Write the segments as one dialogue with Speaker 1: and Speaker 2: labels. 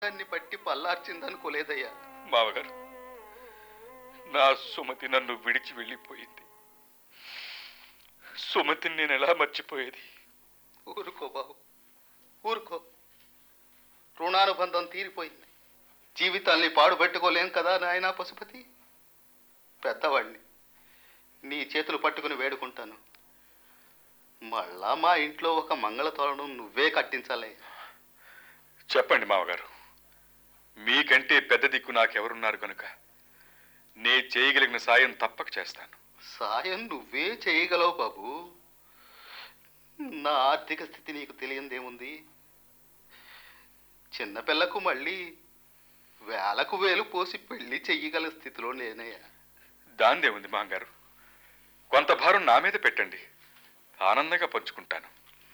Speaker 1: దాన్ని పట్టి పల్లార్చిందనుకోలేదయ్యా
Speaker 2: మావగారు నా సుమతి నన్ను విడిచి వెళ్ళిపోయింది సుమతిని నేను ఎలా మర్చిపోయేది
Speaker 1: ఊరుకో బాబు ఊరుకో రుణానుబంధం తీరిపోయింది జీవితాల్ని పాడుపెట్టుకోలేం కదా నాయనా పశుపతి పెద్దవాడిని నీ చేతులు పట్టుకుని వేడుకుంటాను మళ్ళా మా ఇంట్లో ఒక మంగళతోరణం నువ్వే కట్టించాలే
Speaker 2: చెప్పండి మావగారు మీకంటే పెద్ద దిక్కు నాకెవరున్నారు కనుక నే చేయగలిగిన సాయం తప్పక చేస్తాను
Speaker 1: సాయం నువ్వే చేయగలవు బాబు నా ఆర్థిక స్థితి నీకు తెలియందేముంది చిన్నపిల్లకు మళ్ళీ వేలకు వేలు పోసి పెళ్లి చెయ్యగల స్థితిలో నేనయ్యా
Speaker 2: దాందే ఉంది మాంగారు కొంత భారం నా మీద పెట్టండి ఆనందంగా పంచుకుంటాను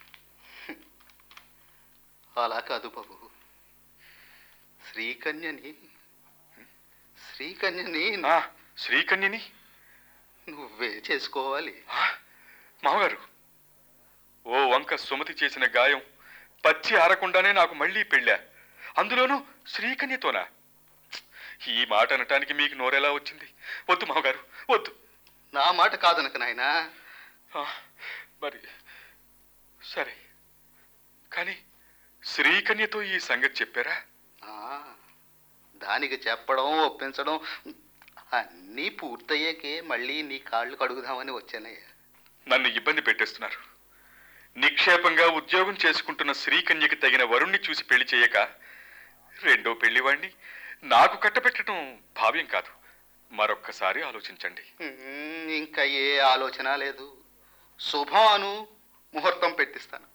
Speaker 1: అలా కాదు బాబు శ్రీకన్యని శ్రీకన్యని
Speaker 2: ఆ, శ్రీకన్యని
Speaker 1: నువ్వే చేసుకోవాలి
Speaker 2: ఆ, మామగారు ఓ వంక సుమతి చేసిన గాయం పచ్చి ఆరకుండానే నాకు మళ్ళీ పెళ్ళా అందులోనూ శ్రీకన్యతోనా ఈ మాట అనటానికి మీకు నోరెలా వచ్చింది వద్దు మామగారు వద్దు
Speaker 1: నా మాట కాదనక నాయనా
Speaker 2: ఆ, మరి సరే కానీ శ్రీకన్యతో ఈ సంగతి చెప్పారా
Speaker 1: ఆ, దానికి చెప్పడం ఒప్పించడం అన్నీ పూర్తయ్యాకే మళ్ళీ నీ కాళ్ళు కడుగుదామని వచ్చానయ్యా
Speaker 2: నన్ను ఇబ్బంది పెట్టేస్తున్నారు నిక్షేపంగా ఉద్యోగం చేసుకుంటున్న శ్రీకన్యకి తగిన వరుణ్ణి చూసి పెళ్లి చేయక రెండో పెళ్లివాణ్ణి నాకు కట్టబెట్టడం భావ్యం కాదు మరొక్కసారి ఆలోచించండి
Speaker 1: ఉమ్, ఇంకా ఏ ఆలోచన లేదు శుభం అను ముహూర్తం పెట్టిస్తాను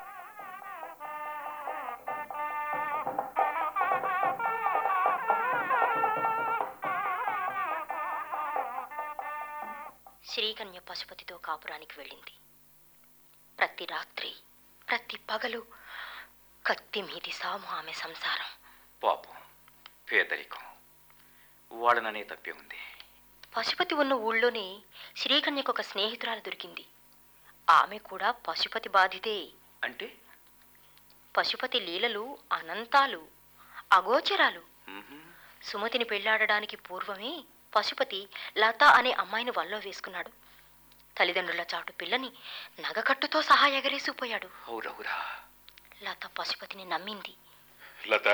Speaker 3: శ్రీకన్య పశుపతితో కాపురానికి వెళ్ళింది ప్రతి రాత్రి ప్రతి పగలు కత్తి మీది సాము ఆమె సంసారం
Speaker 4: పాపం పేదరికం వాళ్ళననే తప్పే ఉంది
Speaker 3: పశుపతి ఉన్న ఊళ్ళోనే శ్రీకన్యకు ఒక స్నేహితురాలు దొరికింది ఆమె కూడా పశుపతి బాధితే
Speaker 4: అంటే
Speaker 3: పశుపతి లీలలు అనంతాలు అగోచరాలు
Speaker 4: మ్హూ.
Speaker 3: సుమతిని పెళ్లాడడానికి పూర్వమే పశుపతి లత అనే అమ్మాయిని వల్లో వేసుకున్నాడు తల్లిదండ్రుల చాటు పిల్లని నగకట్టుతో సహా ఎగరేసిపోయాడు
Speaker 4: ఔరవురా
Speaker 3: లత పశుపతిని నమ్మింది
Speaker 2: లత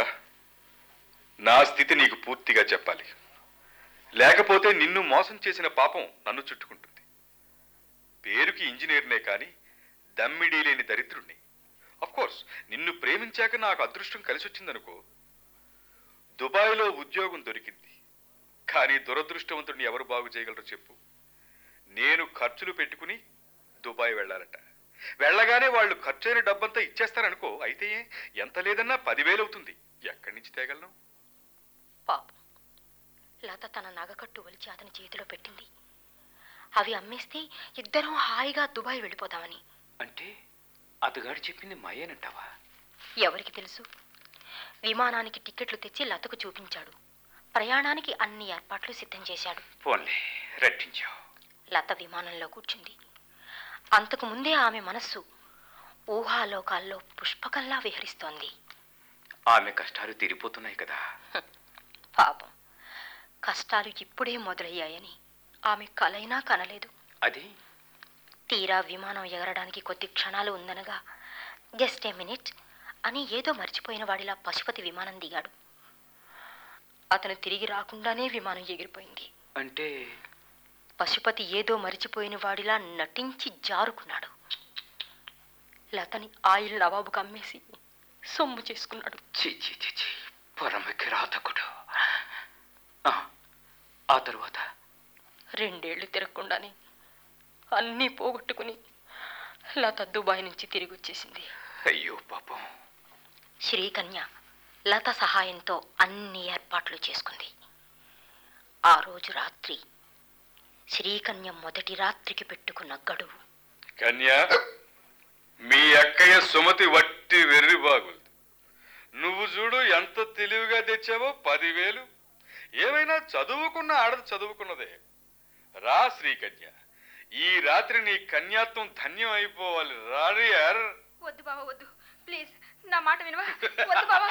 Speaker 2: నా స్థితి నీకు పూర్తిగా చెప్పాలి లేకపోతే నిన్ను మోసం చేసిన పాపం నన్ను చుట్టుకుంటుంది పేరుకి ఇంజనీర్నే కాని దమ్మిడీ లేని దరిద్రుణ్ణి కోర్స్ నిన్ను ప్రేమించాక నాకు అదృష్టం కలిసి వచ్చిందనుకో దుబాయ్లో ఉద్యోగం దొరికింది కానీ దురదృష్టవంతుడిని ఎవరు బాగు చేయగలరో చెప్పు నేను ఖర్చులు పెట్టుకుని దుబాయ్ వెళ్ళాలట వెళ్ళగానే వాళ్ళు ఖర్చైన డబ్బంతా ఇచ్చేస్తారనుకో అయితే ఎంత లేదన్నా పదివేలు అవుతుంది ఎక్కడి నుంచి తేగలను
Speaker 3: పాపం లత తన నగకట్టు ఒలిచి అతని చేతిలో పెట్టింది అవి అమ్మేస్తే ఇద్దరం హాయిగా దుబాయ్ వెళ్ళిపోదామని
Speaker 4: అంటే అతగాడు చెప్పింది మయేనంటావా
Speaker 3: ఎవరికి తెలుసు విమానానికి టిక్కెట్లు తెచ్చి లతకు చూపించాడు ప్రయాణానికి అన్ని ఏర్పాట్లు సిద్ధం చేశాడు
Speaker 4: పోన్లే రట్టించావు
Speaker 3: లత విమానంలో కూర్చుంది అంతకు ముందే ఆమె మనస్సు ఊహాలోకాల్లో పుష్పకంలా విహరిస్తోంది
Speaker 4: ఆమె కష్టాలు తీరిపోతున్నాయి కదా
Speaker 3: పాపం కష్టాలు ఇప్పుడే మొదలయ్యాయని ఆమె కలైనా కనలేదు
Speaker 4: అది
Speaker 3: తీరా విమానం ఎగరడానికి కొద్ది క్షణాలు ఉందనగా జస్ట్ ఏ మినిట్ అని ఏదో మర్చిపోయిన వాడిలా పశుపతి విమానం దిగాడు అతను తిరిగి రాకుండానే విమానం ఎగిరిపోయింది
Speaker 4: అంటే
Speaker 3: పశుపతి ఏదో మరిచిపోయిన వాడిలా నటించి జారుకున్నాడు లతని ఆయిల్ నవాబుకు అమ్మేసి సొమ్ము చేసుకున్నాడు
Speaker 4: చి చి చి చి పరమ కిరాతకుడు ఆ, ఆ తరువాత
Speaker 3: రెండేళ్లు తిరగకుండానే అన్నీ పోగొట్టుకుని లత దుబాయ్ నుంచి తిరిగి వచ్చేసింది
Speaker 4: అయ్యో పాపం
Speaker 3: శ్రీకన్య లత సహాయంతో అన్ని ఏర్పాట్లు చేసుకుంది ఆ రోజు రాత్రి శ్రీకన్య మొదటి రాత్రికి పెట్టుకున్న గడువు
Speaker 2: కన్యా మీ అక్కయ్య సుమతి వట్టి వెర్రి బాగుంది నువ్వు చూడు ఎంత తెలివిగా తెచ్చావో పదివేలు ఏమైనా చదువుకున్న ఆడది చదువుకున్నదే రా శ్రీకన్య ఈ రాత్రి నీ కన్యాత్వం ధన్యం అయిపోవాలి రారి యార్
Speaker 5: వద్దు బావ వద్దు ప్లీజ్ నా మాట వినవా వద్దు బావ